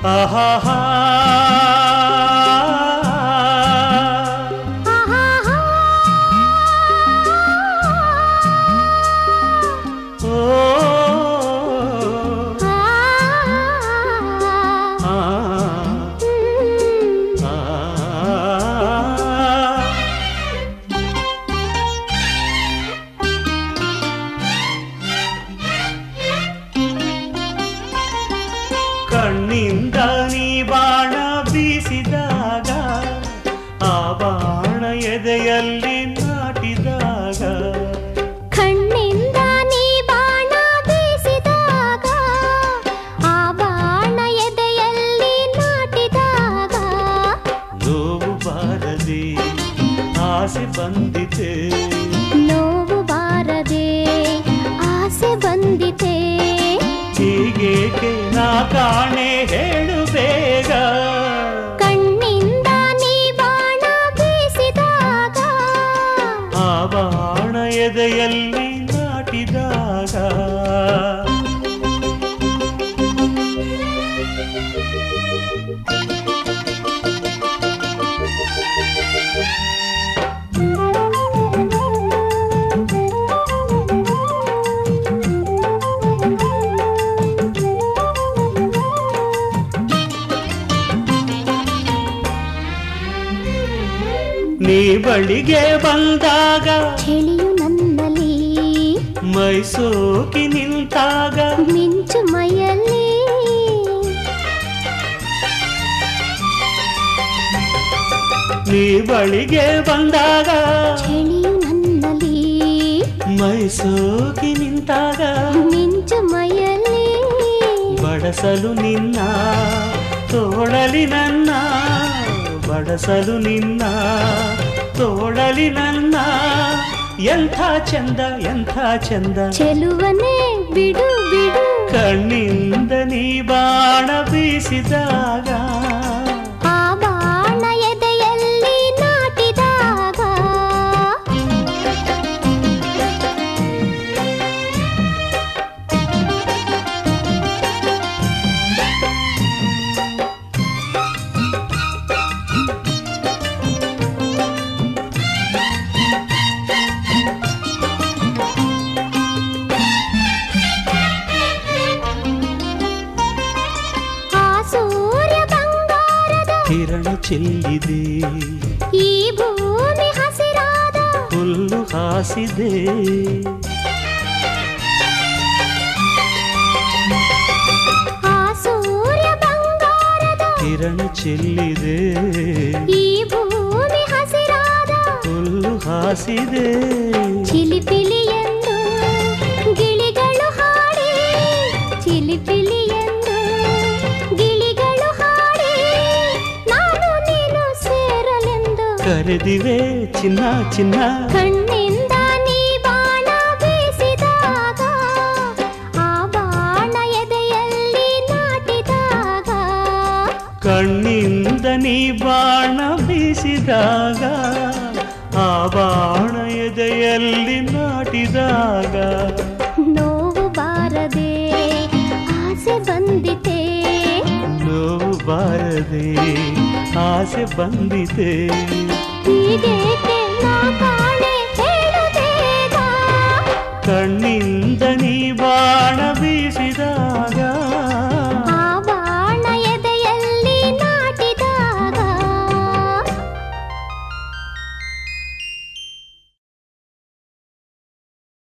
ಆಹಾಹಾ ಆಹಾಹಾ. ಓ ಆ. ಆ ಹ್ಮ್. ಆ ಕಣ್ಣಿಂದ ನೀ ಬಾಣ ಬೀಸಿದಾಗ ಆ ಬಾಣ ಎದೆಯಲ್ಲಿ ನಾಟಿದಾಗ ಕಣ್ಣಿಂದ ನೀ ಬಾಣ ಬೀಸಿದಾಗ ಆ ಬಾಣ ಎದೆಯಲ್ಲಿ ನಾಟಿದಾಗ ನೋವು ಬಾರದೆ ಆಸೆ ಬಂದಿದೆ ನೋವು ಬಾರದೆ ಆಸೆ ಬಂದಿತೆ ಹೀಗೇಕೆ ನಾ ಕಾಣೆ ಹೇಳು ಬೇಗ ಕಣ್ಣಿಂದ ನೀ ಬಾಣ ಬೀಸಿದಾಗ ಆ ಬಾಣ ಎದೆಯಲ್ಲಿ ನಾಟಿದಾಗ ನೀ ಬಳಿಗೆ ಬಂದಾಗ ಚಳಿಯು ನನ್ನಲ್ಲಿ ಮೈಸೂಕಿ ನಿಂತಾಗ ಮಿಂಚು ಮೈಯಲ್ಲಿ ನೀ ಬಳಿಗೆ ಬಂದಾಗ ಚಳಿಯು ನನ್ನಲ್ಲಿ ಮೈಸೂಕಿ ನಿಂತಾಗ ಮಿಂಚು ಮೈಯಲ್ಲಿ ಬಡಸಲು ನಿನ್ನ ತೋಳಲಿ ನನ್ನ ಬಡಸಲು ನಿನ್ನ ತೋಳಲಿ ನನ್ನ ಎಂಥ ಚಂದ ಎಂಥ ಚಂದ ಚೆಲುವನೇ ಬಿಡು ಬಿಡು ಕಣ್ಣಿಂದ ನೀ ಬಾಣ ಬೀಸಿದಾಗ ಆ ಬಾಣ ಎದೆಯಲ್ಲಿ ನಾಟಿದಾಗ ಆ ಸೂರ್ಯ ಬಂಗಾರದ ಕಿರಣ ಚೆಲ್ಲಿದೆ ಈ ಭೂಮಿ ಹಸಿರಾದ ಹುಲ್ಲು ಹಾಸಿದೆ ಆ ಸೂರ್ಯ ಬಂಗಾರದ ಕಿರಣ ಚೆಲ್ಲಿದೆ ಈ ಭೂಮಿ ಹಸಿರಾದ ಹುಲ್ಲು ಹಾಸಿದೆ ಚಿಲಿಪಿಲಿ ಎಂದು ಗಿಳಿಗಳು ಹಾಡಿ ಚಿಲಿಪಿಲಿ ಎಂದು ಗಿಳಿಗಳು ಹಾಡಿ ನಾನು ನೀನು ಸೇರಲೆಂದು ಕರೆದಿವೆ ಚಿನ್ನ ಚಿನ್ನ ಕಣ್ಣಿಂದ ನೀ ಬಾಣ ಬೀಸಿದಾಗ ಆ ಬಾಣ ಎದೆಯಲ್ಲಿ ನಾಟಿದಾಗ ಕಣ್ಣಿಂದ ನೀ ಬಾಣ ಬೀಸಿದಾಗ ಆ ಬಾಣ ಎದೆಯಲ್ಲಿ ನಾಟಿದಾಗ ನೋವು ಬಾರದೆ ಆಸೆ ಬಂದಿತೆ ನೋವು ಬಾರದೆ ಆಸೆ ಬಂದಿದೆ ಹೀಗೇಕೆ ನಾ ಕಾಣೆ ಹೇಳು ಬೇಗ ಕಣ್ಣಿಂದ